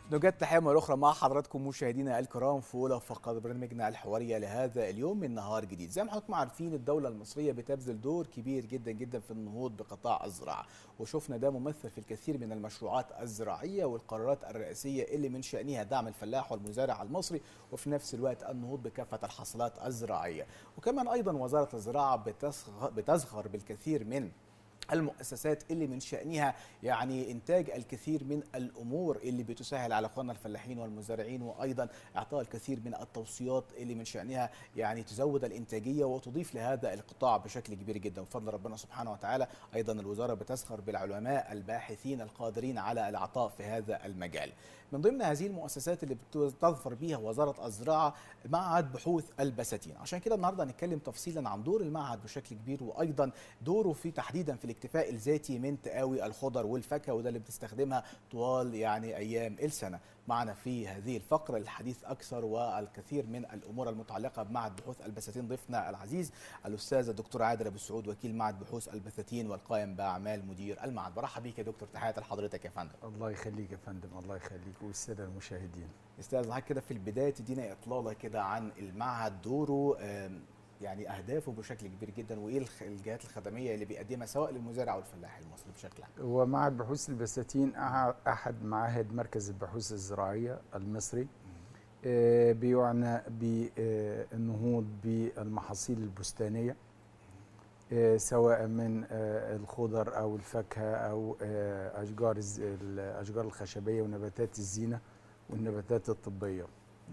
نجد تحية مرة أخرى مع حضراتكم مشاهدينا الكرام في أولى فقرات برنامجنا الحوارية لهذا اليوم من نهار جديد زي ما حضراتكم عارفين الدولة المصرية بتبذل دور كبير جدا جدا في النهوض بقطاع الزراعة وشفنا ده ممثل في الكثير من المشروعات الزراعية والقرارات الرئاسية اللي من شأنها دعم الفلاح والمزارع المصري وفي نفس الوقت النهوض بكافة الحاصلات الزراعية وكمان أيضا وزارة الزراعة بتزخر, بتزخر بالكثير من المؤسسات اللي من شأنها يعني إنتاج الكثير من الأمور اللي بتسهل على أخواننا الفلاحين والمزارعين وأيضا إعطاء الكثير من التوصيات اللي من شأنها يعني تزود الإنتاجية وتضيف لهذا القطاع بشكل كبير جدا بفضل ربنا سبحانه وتعالى أيضا الوزارة بتسخر بالعلماء الباحثين القادرين على الإعطاء في هذا المجال من ضمن هذه المؤسسات اللي بتظفر بها وزارة الزراعة معهد بحوث البساتين عشان كده النهارده هنتكلم تفصيلا عن دور المعهد بشكل كبير وايضا دوره في تحديدا في الاكتفاء الذاتي من تقاوي الخضر والفاكهه وده اللي بتستخدمها طوال يعني ايام السنه معنا في هذه الفقرة الحديث أكثر والكثير من الأمور المتعلقة بمعهد بحوث البساتين ضيفنا العزيز الأستاذ الدكتور عادل أبو السعود وكيل معهد بحوث البساتين والقائم بأعمال مدير المعهد برحب بيك يا دكتور تحياتي لحضرتك يا فندم الله يخليك يا فندم الله يخليك والسادة المشاهدين أستاذ حضرتك كده في البداية تدينا إطلالة كده عن المعهد دوره يعني اهدافه بشكل كبير جدا وايه الجهات الخدميه اللي بيقدمها سواء للمزارع والفلاح المصري بشكل عام. هو معهد بحوث البساتين احد معاهد مركز البحوث الزراعيه المصري آه بيعنى بالنهوض بالمحاصيل البستانيه آه سواء من آه الخضر او الفاكهه او اشجار الاشجار الخشبيه ونباتات الزينه والنباتات الطبيه.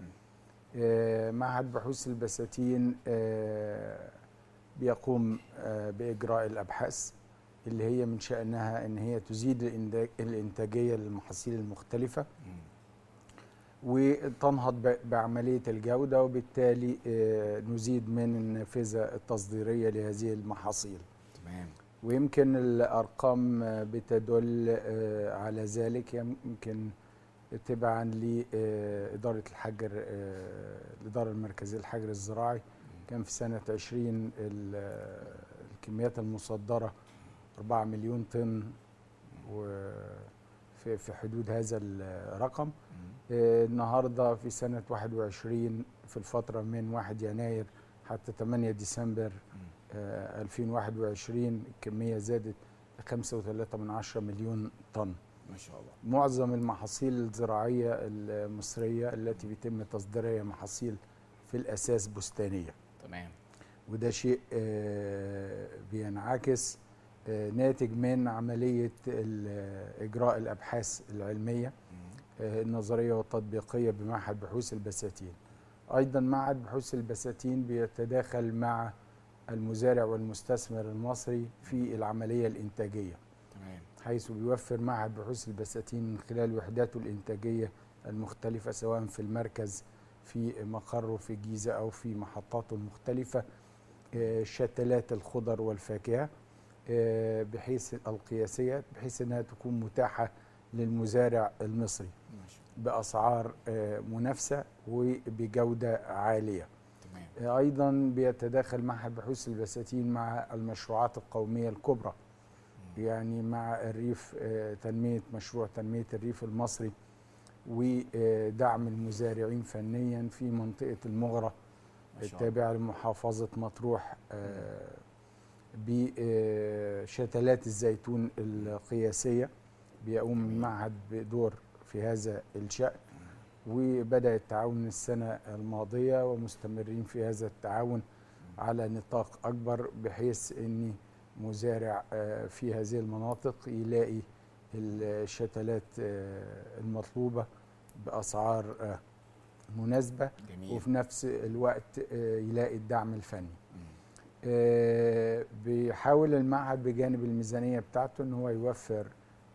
معهد بحوث البساتين بيقوم بإجراء الأبحاث اللي هي من شأنها أن هي تزيد الإنتاجية للمحاصيل المختلفة وتنهض بعملية الجودة وبالتالي نزيد من النافذة التصديرية لهذه المحاصيل تمام ويمكن الأرقام بتدل على ذلك يمكن تبعا لإدارة الحجر الإدارة المركزية للحجر الزراعي كان في سنة 20 الكميات المصدرة 4 مليون طن وفي في حدود هذا الرقم النهاردة في سنة 21 في الفترة من 1 يناير حتى 8 ديسمبر 2021 الكمية زادت ل 5.3 مليون طن ما شاء الله معظم المحاصيل الزراعية المصرية التي بيتم تصديرها محاصيل في الأساس بستانية تمام وده شيء بينعكس ناتج من عملية إجراء الأبحاث العلمية النظرية والتطبيقية بمعهد بحوث البساتين أيضا معهد بحوث البساتين بيتداخل مع المزارع والمستثمر المصري في العملية الإنتاجية تمام حيث بيوفر معهد بحوث البساتين من خلال وحداته الإنتاجية المختلفة سواء في المركز في مقره في الجيزة أو في محطاته المختلفة شتلات الخضر والفاكهة بحيث القياسية بحيث أنها تكون متاحة للمزارع المصري ماشي بأسعار منافسة وبجودة عالية تمام أيضا بيتداخل معهد بحوث البساتين مع المشروعات القومية الكبرى يعني مع الريف تنمية مشروع تنمية الريف المصري ودعم المزارعين فنيا في منطقة المغرة التابعة لمحافظة مطروح بشتلات الزيتون القياسية بيقوم المعهد بدور في هذا الشأن وبدأ التعاون السنة الماضية ومستمرين في هذا التعاون على نطاق أكبر بحيث أن مزارع في هذه المناطق يلاقي الشتلات المطلوبة بأسعار مناسبة جميل وفي نفس الوقت يلاقي الدعم الفني بيحاول المعهد بجانب الميزانية بتاعته ان هو يوفر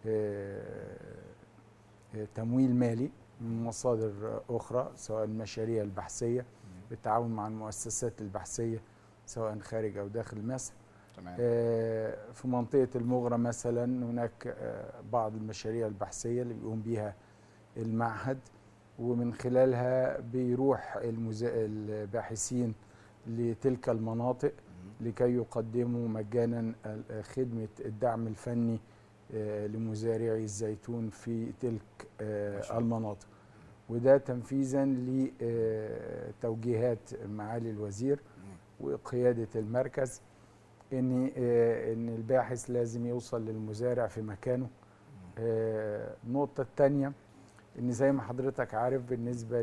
تمويل مالي من مصادر أخرى سواء المشاريع البحثية بالتعاون مع المؤسسات البحثية سواء خارج أو داخل مصر تمام في منطقة المغرة مثلا هناك بعض المشاريع البحثية اللي بيقوم بيها المعهد ومن خلالها بيروح المزا... الباحثين لتلك المناطق لكي يقدموا مجانا خدمة الدعم الفني آه، لمزارعي الزيتون في تلك آه، ما شاء الله. المناطق وده تنفيذا لتوجيهات معالي الوزير وقيادة المركز ان آه، ان الباحث لازم يوصل للمزارع في مكانه آه، النقطة الثانية ان زي ما حضرتك عارف بالنسبة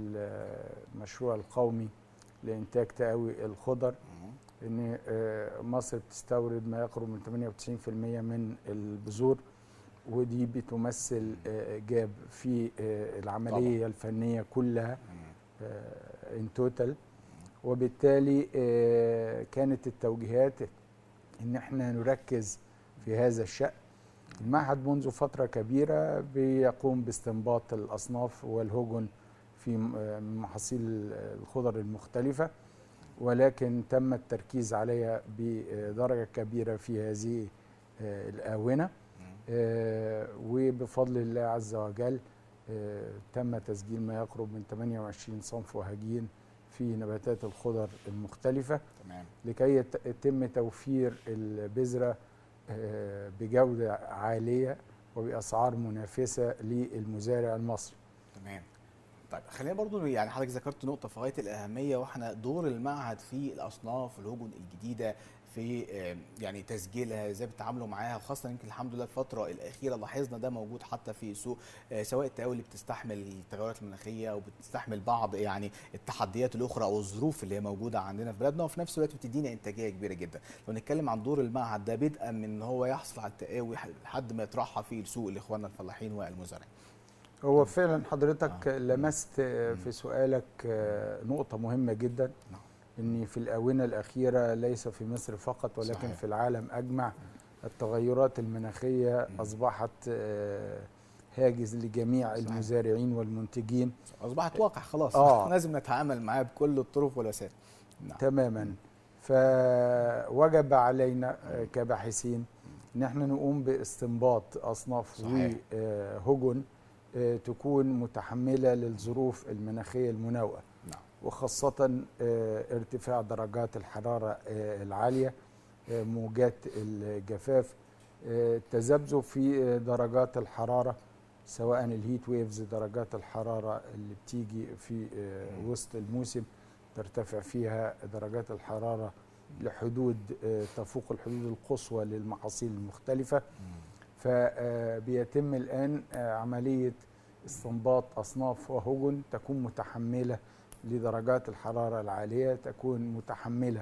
للمشروع القومي لإنتاج تقوي الخضر مم. ان آه، مصر بتستورد ما يقرب من 98% من البذور ودي بتمثل آه، جاب في آه، العملية الفنية كلها مم. ان توتال وبالتالي آه، كانت التوجيهات ان احنا نركز في هذا الشأن المعهد منذ فترة كبيرة بيقوم باستنباط الأصناف والهجن في م- آه، محاصيل الخضر المختلفة ولكن تم التركيز عليها بدرجة كبيرة في هذه آه، الآونة مم. آه، وبفضل الله عز وجل آه، تم تسجيل ما يقرب من 28 صنف وهجين في نباتات الخضر المختلفة تمام لكي يت- يتم توفير البذرة آه، بجودة عالية وبأسعار منافسة للمزارع المصري تمام طيب خلينا برضو يعني حضرتك ذكرت نقطة في غاية الأهمية واحنا دور المعهد في الأصناف الهجن الجديدة في آه، يعني تسجيلها ازاي بتتعاملوا معاها وخاصة يمكن الحمد لله الفترة الأخيرة لاحظنا ده موجود حتى في سوق آه، سواء التقاوي اللي بتستحمل التغيرات المناخية أو بتستحمل بعض يعني التحديات الأخرى أو الظروف اللي هي موجودة عندنا في بلادنا وفي نفس الوقت بتدينا إنتاجية كبيرة جدا لو نتكلم عن دور المعهد ده بدءا من ان هو يحصل على التقاوي لحد ما يطرحها في السوق لإخواننا الفلاحين والمزارعين هو فعلا حضرتك آه. لمست آه، في سؤالك آه، نقطة مهمة جدا نعم. ان في الآونة الأخيرة ليس في مصر فقط ولكن صحيح. في العالم أجمع التغيرات المناخية مم. أصبحت آه، هاجس لجميع صحيح. المزارعين والمنتجين اصبحت واقع خلاص آه. لازم نتعامل معاه بكل الطرق والوسائل نعم تماما فوجب علينا آه، كباحثين ان احنا نقوم باستنباط اصناف صحيح. وهجن آه، تكون متحمله للظروف المناخيه المناوئه نعم وخاصه آه، ارتفاع درجات الحراره آه، العاليه آه، موجات الجفاف آه، التذبذب في آه، درجات الحراره سواء الهيت ويفز درجات الحراره اللي بتيجي في آه، مم. وسط الموسم ترتفع فيها درجات الحراره لحدود آه، تفوق الحدود القصوى للمحاصيل المختلفه فبيتم الآن آه، عملية استنباط أصناف وهجن تكون متحملة لدرجات الحرارة العالية تكون متحملة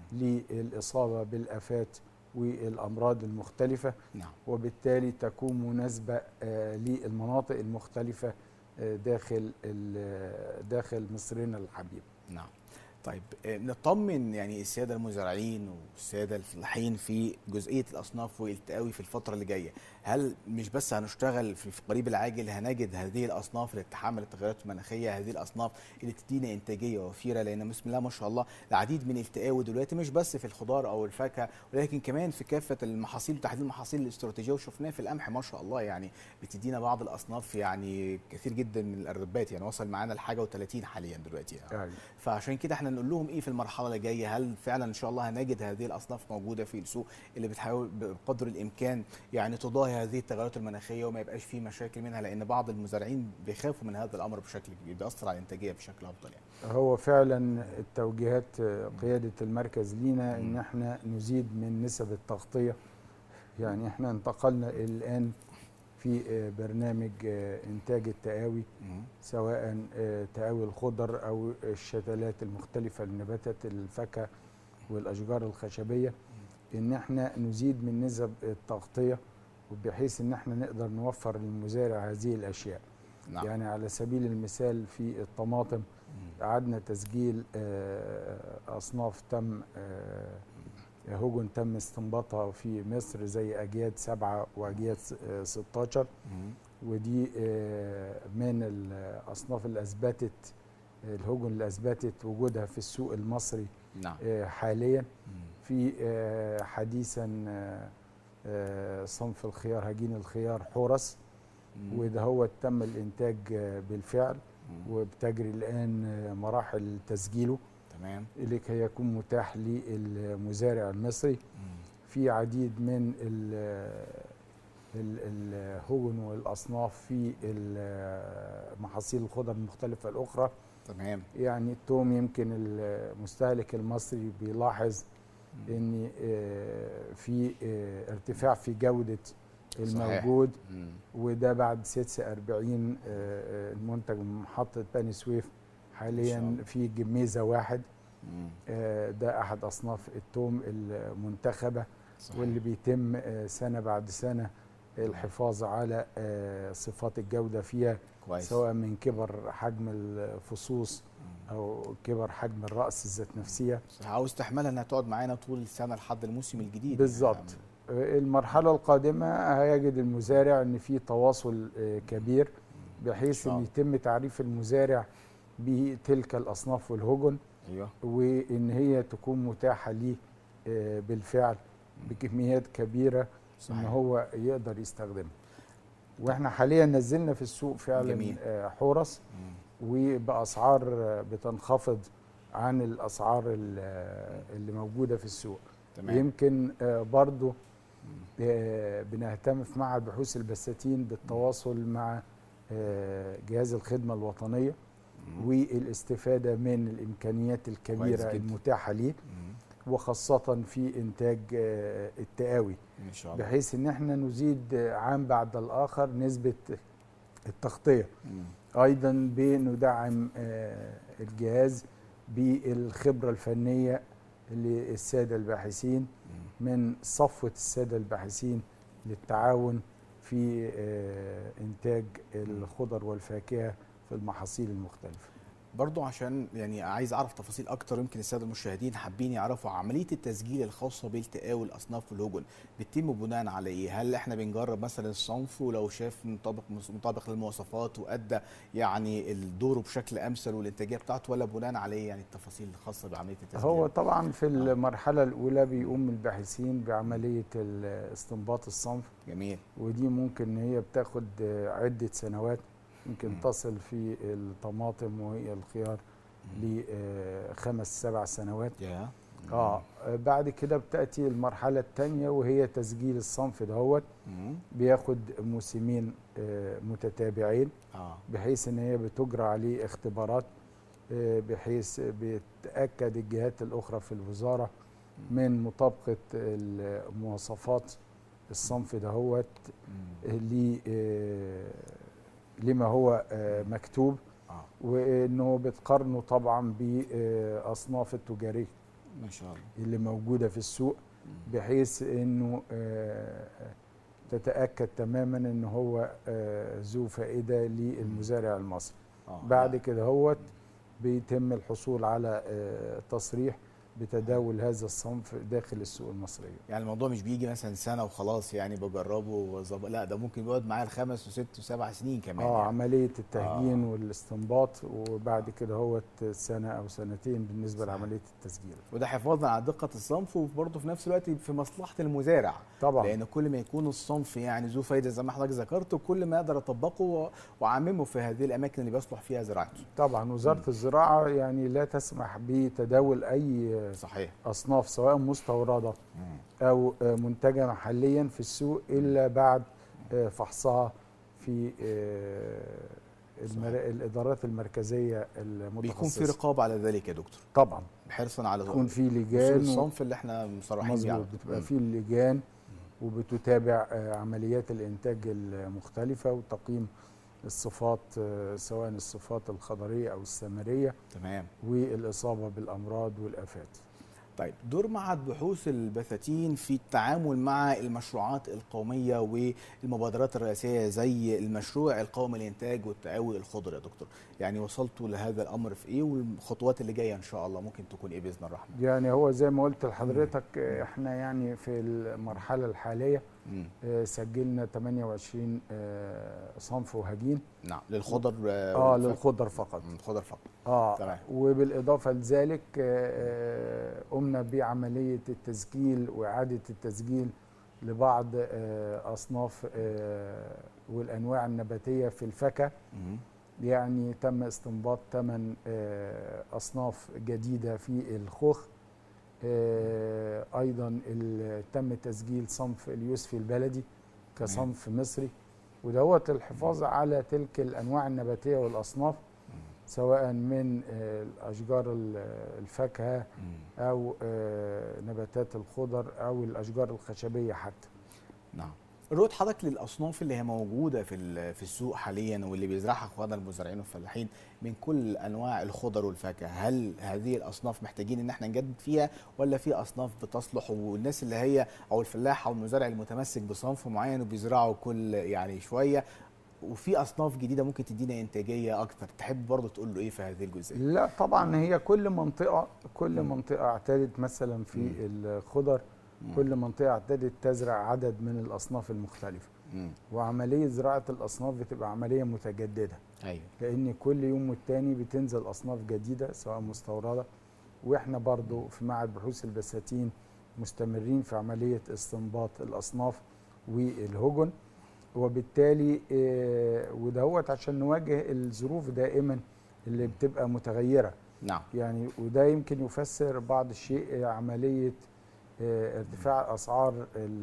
للإصابة بالآفات والأمراض المختلفة نعم وبالتالي تكون مناسبة آه، للمناطق المختلفة آه، داخل ال- داخل مصرنا الحبيب نعم طيب آه، نطمن يعني الساده المزارعين والساده الفلاحين في جزئيه الاصناف والتقاوي في الفتره اللي جايه هل مش بس هنشتغل في في القريب العاجل هنجد هذه الاصناف اللي تتحمل التغيرات المناخيه هذه الاصناف اللي تدينا انتاجيه وفيره لان بسم الله ما شاء الله العديد من التقاوي دلوقتي مش بس في الخضار او الفاكهه ولكن كمان في كافه المحاصيل وتحديد المحاصيل الاستراتيجيه وشفناه في القمح ما شاء الله يعني بتدينا بعض الاصناف يعني كثير جدا من الاربات يعني وصل معانا لحاجه و30 حاليا دلوقتي يعني. يعني فعشان كده احنا نقول لهم ايه في المرحله اللي جايه هل فعلا ان شاء الله هنجد هذه الاصناف موجوده في السوق اللي بتحاول بقدر الامكان يعني تضاهي هذه التغيرات المناخيه وما يبقاش في مشاكل منها لان بعض المزارعين بيخافوا من هذا الامر بشكل كبير بيأثر على الانتاجيه بشكل افضل يعني هو فعلا التوجيهات آه، قيادة المركز لينا ان مم. احنا نزيد من نسب التغطية يعني احنا انتقلنا الان في آه، برنامج آه، انتاج التقاوي سواء آه، تقاوي الخضر او الشتلات المختلفة لنباتات الفاكهة والاشجار الخشبية ان احنا نزيد من نسب التغطية وبحيث ان احنا نقدر نوفر للمزارع هذه الاشياء نعم يعني على سبيل المثال في الطماطم مم. أعدنا تسجيل آه، أصناف تم آه، هجن تم استنباطها في مصر زي أجياد سبعة وأجياد س- آه، 16 مم. ودي آه، من الأصناف اللي أثبتت الهجن اللي أثبتت وجودها في السوق المصري نعم آه، حاليا مم. في آه، حديثا آه، آه، صنف الخيار هجين الخيار حورس مم. وده هو تم الإنتاج آه، بالفعل مم. وبتجري الآن آه، مراحل تسجيله تمام لكي يكون متاح للمزارع المصري مم. في عديد من ال- ال- الهجن والاصناف في ال- محاصيل الخضر المختلفه الاخرى تمام يعني التوم يمكن المستهلك المصري بيلاحظ ان آه، في آه، ارتفاع في جوده الموجود مم. وده بعد 46 آه، آه، المنتج من محطه بني سويف ما شاء حاليا الله. في جميزه واحد مم. آه، ده احد اصناف التوم المنتخبه صحيح. واللي بيتم آه، سنه بعد سنه الحفاظ على آه، صفات الجوده فيها كويس سواء من كبر حجم الفصوص مم. او كبر حجم الراس الذات نفسيه صحيح. عاوز تحملها انها تقعد معانا طول السنه لحد الموسم الجديد بالظبط. يعني. المرحله القادمه هيجد المزارع ان في تواصل آه، كبير بحيث إن ان شاء يتم تعريف المزارع بتلك الاصناف والهجن ايوه وان هي تكون متاحه ليه آه، بالفعل بكميات كبيره ان صحيح. هو يقدر يستخدمها واحنا حاليا نزلنا في السوق فعلا جميل. آه، حورس مم. وباسعار آه، بتنخفض عن الاسعار ال- آه، اللي موجوده في السوق تمام يمكن آه، برضو مم. آه، بنهتم في معهد بحوث البساتين بالتواصل مع آه، جهاز الخدمه الوطنيه مم. والاستفاده من الامكانيات الكبيره جدا. المتاحه ليه مم. وخاصه في انتاج آه، التقاوي ان شاء الله بحيث ان احنا نزيد آه، عام بعد الاخر نسبه التغطيه مم. ايضا بندعم آه، الجهاز بالخبره الفنيه للساده الباحثين مم. من صفوه الساده الباحثين للتعاون في آه، انتاج الخضر والفاكهه في المحاصيل المختلفه برضو عشان يعني عايز اعرف تفاصيل اكتر يمكن الساده المشاهدين حابين يعرفوا عمليه التسجيل الخاصه بالتقاوي الاصناف والهجن بتتم بناء على ايه؟ هل احنا بنجرب مثلا الصنف ولو شاف مطابق مطابق للمواصفات وادى يعني الدور بشكل امثل والانتاجيه بتاعته ولا بناء على ايه يعني التفاصيل الخاصه بعمليه التسجيل؟ هو طبعا في المرحله الاولى بيقوم الباحثين بعمليه ال- استنباط الصنف جميل ودي ممكن ان هي بتاخد آه، عده سنوات يمكن مم. تصل في الطماطم وهي الخيار لخمس سبع سنوات يا اه بعد كده بتاتي المرحله الثانيه وهي تسجيل الصنف دهوت مم. بياخد موسمين آه، متتابعين اه بحيث ان هي بتجرى عليه اختبارات آه، بحيث بتاكد الجهات الاخرى في الوزاره من مطابقه المواصفات الصنف دهوت مم. ل آه، لما هو آه، مكتوب اه وانه بتقارنه طبعا باصناف التجاريه ما شاء الله اللي موجوده في السوق مم. بحيث انه آه، تتاكد تماما ان هو آه، ذو فائده للمزارع المصري آه. بعد كده هوت بيتم الحصول على آه، تصريح بتداول هذا الصنف داخل السوق المصريه يعني الموضوع مش بيجي مثلا سنه وخلاص يعني بجربه وظب... لا ده ممكن بيقعد معايا الخمس وست وسبع سنين كمان اه يعني. عمليه التهجين آه. والاستنباط وبعد كده هوت سنه او سنتين بالنسبه صحيح. لعمليه التسجيل وده حفاظا على دقه الصنف وبرضه في نفس الوقت في مصلحه المزارع طبعا لان كل ما يكون الصنف يعني ذو فايده زي ما حضرتك ذكرت كل ما اقدر اطبقه و- واعممه في هذه الاماكن اللي بيصلح فيها زراعته طبعا وزاره الزراعه يعني لا تسمح بتداول اي صحيح اصناف سواء مستورده او آه، منتجه محليا في السوق الا بعد آه، فحصها في آه، المر... صحيح. الادارات المركزيه بيكون في المتخصصه رقابه على ذلك يا دكتور طبعا حرصا على يكون في وصول لجان و... الصنف اللي احنا مصرحين بيه مظبوط على- بتبقى مم. في لجان وبتتابع آه، عمليات الانتاج المختلفه وتقييم الصفات آه، سواء الصفات الخضريه او الثمريه تمام والاصابه بالامراض والافات طيب دور معهد بحوث البساتين في التعامل مع المشروعات القومية والمبادرات الرئاسية زي المشروع القومي للإنتاج والتقاوي الخضر يا دكتور يعني وصلتوا لهذا الأمر في إيه والخطوات اللي جاية إن شاء الله ممكن تكون إيه بإذن الرحمن يعني هو زي ما قلت لحضرتك آه، احنا يعني في المرحله الحاليه مم. آه، سجلنا 28 آه، صنف وهجين نعم للخضر اه والفاكهة. للخضر فقط مم، الخضر فقط اه تمام. وبالاضافه لذلك آه، آه، قمنا بعمليه التسجيل واعاده التسجيل لبعض آه، اصناف آه، والانواع النباتيه في الفاكهه مم. يعني تم استنباط ثمان اصناف جديده في الخوخ آه، ايضا ال- تم تسجيل صنف اليوسفي البلدي كصنف مصري ودوت الحفاظ على تلك الانواع النباتيه والاصناف سواء من آه، الاشجار ال- الفاكهه مم. او آه، نباتات الخضر او الاشجار الخشبيه حتى نعم رؤية حضرتك للأصناف اللي هي موجودة في ال- في السوق حاليا واللي بيزرعها اخواننا المزارعين والفلاحين من كل أنواع الخضر والفاكهة هل هذه الأصناف محتاجين إن احنا نجدد فيها ولا في أصناف بتصلح والناس اللي هي أو الفلاح أو المزارع المتمسك بصنف معين وبيزرعه كل يعني شوية وفي أصناف جديدة ممكن تدينا إنتاجية أكتر تحب برضه تقول له إيه في هذه الجزئية؟ لا طبعا هي كل منطقه كل مم. منطقه اعتادت مثلا في الخضر مم. كل منطقه اعتادت تزرع عدد من الاصناف المختلفه مم. وعمليه زراعه الاصناف بتبقى عمليه متجدده أيوه لان كل يوم والتاني بتنزل اصناف جديده سواء مستورده واحنا برضو في معهد بحوث البساتين مستمرين في عمليه استنباط الاصناف والهجن وبالتالي آه، ودهوت عشان نواجه الظروف دائما اللي بتبقى متغيره نعم يعني وده يمكن يفسر بعض الشيء عمليه آه، ارتفاع اسعار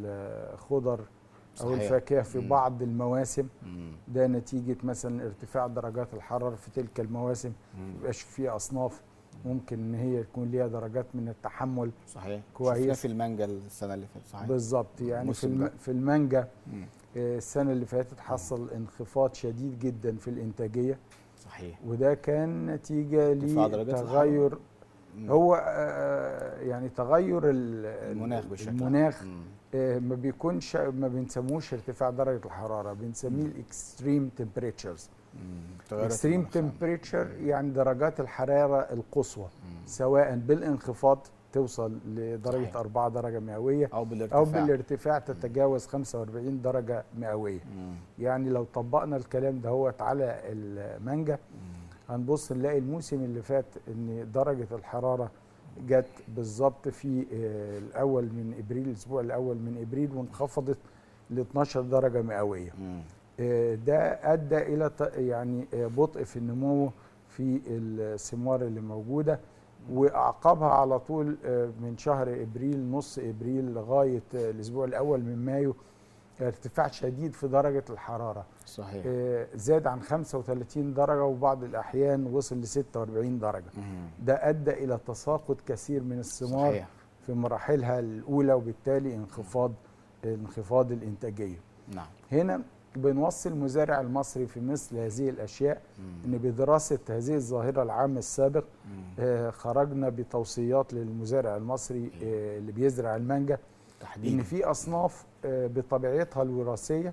الخضر او صحيح. الفاكهه في مم. بعض المواسم مم. ده نتيجة مثلا ارتفاع درجات الحرارة في تلك المواسم مم. ميبقاش في أصناف ممكن إن هي يكون ليها درجات من التحمل صحيح كويس. شفناه في المانجا السنة اللي فاتت صحيح بالظبط يعني في, الموسم الم... ده. في المانجا مم. آه، السنة اللي فاتت حصل انخفاض شديد جدا في الإنتاجية صحيح وده كان نتيجة ارتفاع درجات لتغير مم. هو آه، يعني تغير ال- المناخ بشكل عام. المناخ مم. آه، ما بيكونش ما بنسموش ارتفاع درجة الحرارة بنسميه الاكستريم تمبريتشرز مم. تغيرات اكستريم المناخ فعلاً. تمبريتشر يعني درجات الحراره القصوى مم. سواء بالانخفاض توصل لدرجه صحيح. 4 درجه مئويه او بالارتفاع او بالارتفاع تتجاوز 45 درجه مئويه مم. يعني لو طبقنا الكلام دهوت على المانجا مم. هنبص نلاقي الموسم اللي فات ان درجه الحراره جت بالظبط في آه، الاول من ابريل الاسبوع الاول من ابريل وانخفضت ل 12 درجه مئويه مم. آه، ده ادى الى ت- يعني آه، بطء في النمو في الثمار اللي موجوده واعقبها على طول آه، من شهر ابريل نص ابريل لغايه آه، الاسبوع الاول من مايو ارتفاع شديد في درجه الحراره صحيح آه، زاد عن 35 درجه وبعض الاحيان وصل ل 46 درجه مم. ده ادى الى تساقط كثير من الثمار صحيح في مراحلها الاولى وبالتالي انخفاض انخفاض الانتاجيه نعم هنا بنوصي المزارع المصري في مثل هذه الاشياء مم. ان بدراسه هذه الظاهره العام السابق مم. آه، خرجنا بتوصيات للمزارع المصري آه، اللي بيزرع المانجا ان تحديدا في اصناف آه، بطبيعتها الوراثيه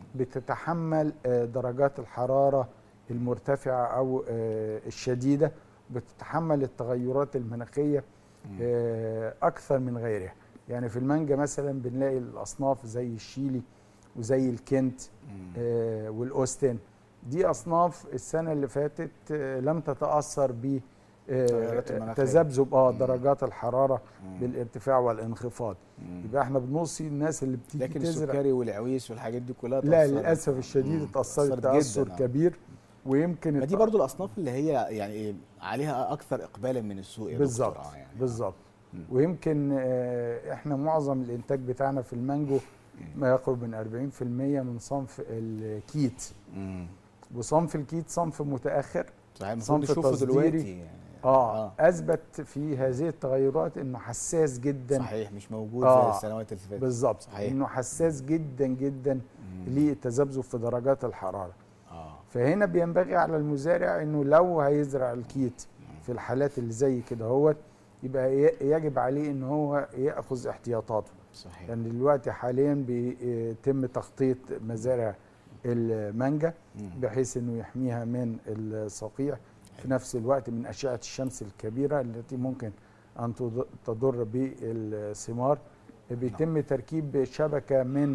بتتحمل آه، درجات الحراره المرتفعه او آه، الشديده بتتحمل التغيرات المناخيه مم. آه، اكثر من غيرها يعني في المانجا مثلا بنلاقي الاصناف زي الشيلي وزي الكنت مم. آه، والاوستن دي اصناف السنه اللي فاتت آه، لم تتاثر ب آه، التغيرات المناخية. تذبذب اه مم. درجات الحراره مم. بالارتفاع والانخفاض مم. يبقى احنا بنوصي الناس اللي بتيجي لكن تزرع السكري والعويس والحاجات دي كلها لا تأثرت. للاسف الشديد مم. اتاثرت تأثرت تاثر جداً، آه. كبير ويمكن ما دي الت- برضو الاصناف اللي هي يعني إيه، عليها اكثر اقبالا من السوق يا بالظبط دكتور. آه يعني. بالظبط مم. ويمكن آه، احنا معظم الانتاج بتاعنا في المانجو ما يقرب من 40% من صنف الكيت مم. وصنف الكيت صنف متاخر صحيح المفروض صنف نشوفه تصديري. دلوقتي يعني. اه, آه. اثبت في هذه التغيرات انه حساس جدا صحيح مش موجود آه. زي السنوات اللي فاتت بالظبط صحيح. انه حساس جدا جدا مم. للتذبذب في درجات الحراره اه فهنا بينبغي على المزارع انه لو هيزرع الكيت في الحالات اللي زي كده هو يبقى ي- يجب عليه ان هو ياخذ احتياطاته صحيح لان دلوقتي حاليا بيتم تخطيط مزارع المانجا مم. بحيث انه يحميها من الصقيع في نفس الوقت من اشعه الشمس الكبيره التي ممكن ان تض- تضر بالثمار بيتم تركيب شبكه من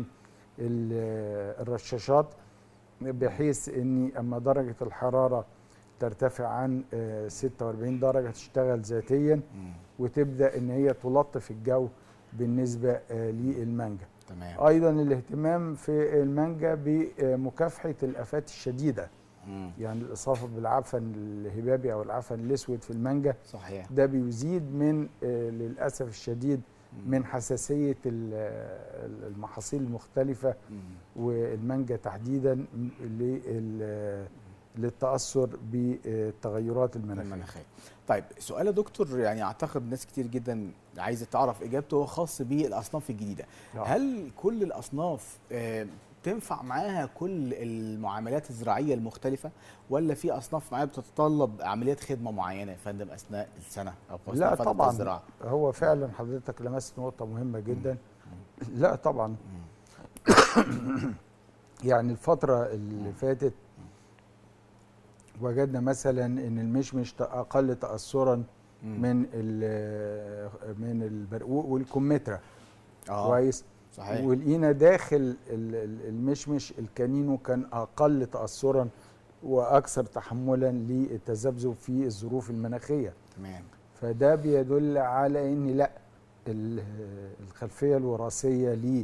ال- الرشاشات بحيث ان اما درجه الحراره ترتفع عن آه، 46 درجه تشتغل ذاتيا مم. وتبدا ان هي تلطف الجو بالنسبه آه، للمانجا تمام ايضا الاهتمام في المانجا بمكافحه الافات الشديده مم. يعني الاصابه بالعفن الهبابي او العفن الاسود في المانجا صحيح ده بيزيد من آه، للاسف الشديد من حساسيه ال- ال- المحاصيل المختلفه مم. والمانجا تحديدا لل- للتاثر بالتغيرات المناخيه المناخيه طيب سؤال يا دكتور يعني اعتقد ناس كتير جدا عايزه تعرف اجابته هو خاص بالاصناف الجديده آه. هل كل الاصناف آه، تنفع معاها كل المعاملات الزراعيه المختلفه ولا في اصناف معينه بتتطلب عمليات خدمه معينه يا فندم اثناء السنه او في لا أثناء فترة طبعا الزراعه هو فعلا حضرتك لمست نقطه مهمه جدا لا طبعا يعني الفتره اللي فاتت وجدنا مثلا ان المشمش اقل تاثرا مم. من ال- من البرقوق والكمثرى اه كويس صحيح ولقينا داخل ال- ال- المشمش الكانينو كان اقل تاثرا واكثر تحملا للتذبذب في الظروف المناخيه تمام فده بيدل على ان لا ال- الخلفيه الوراثيه ل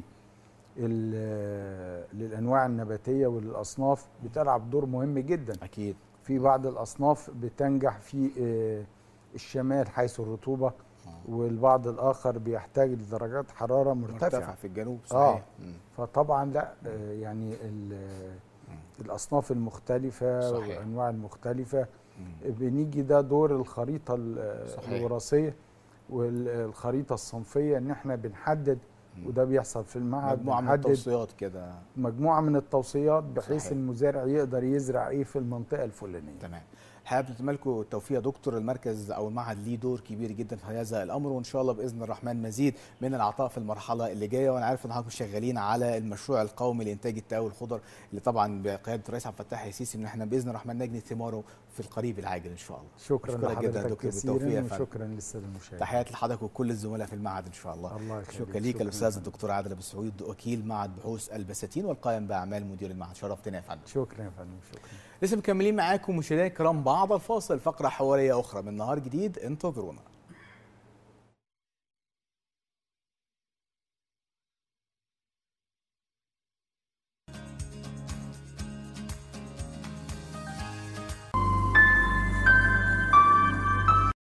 للانواع النباتيه وللاصناف بتلعب دور مهم جدا اكيد في بعض الاصناف بتنجح في آه، الشمال حيث الرطوبه والبعض الاخر بيحتاج لدرجات حراره مرتفع مرتفعه في الجنوب آه. صحيح مم. فطبعا لا آه، يعني ال- الاصناف المختلفه صحيح. والانواع المختلفه مم. بنيجي ده دور الخريطه ال- صحيح. الوراثيه والخريطه الصنفيه ان احنا بنحدد مم. وده بيحصل في المعهد مجموعه من بنحدد التوصيات كده مجموعه من التوصيات بحيث صحيح. المزارع يقدر يزرع ايه في المنطقه الفلانيه تمام حابب نتمنى لكم التوفيق يا دكتور المركز او المعهد ليه دور كبير جدا في هذا الامر وان شاء الله باذن الرحمن مزيد من العطاء في المرحله اللي جايه وانا عارف ان حضراتكم شغالين على المشروع القومي لانتاج التاوي الخضر اللي طبعا بقياده الرئيس عبد الفتاح السيسي ان احنا باذن الرحمن نجني ثماره في القريب العاجل ان شاء الله شكرا أشكرك جدا يا لحضرتك دكتور بالتوفيق يا كثيرا فندم. وشكرا للساده المشاهدين تحياتي لحضرتك وكل الزملاء في المعهد ان شاء الله الله يخليك شكرا ليك شكراً الاستاذ يا فندم. الدكتور عادل ابو سعود وكيل معهد بحوث البساتين والقائم باعمال مدير المعهد شرفتنا يا فندم شكرا يا فندم شكرا لسه مكملين معاكم مشاهدينا الكرام بعد الفاصل فقره حواريه اخرى من نهار جديد انتظرونا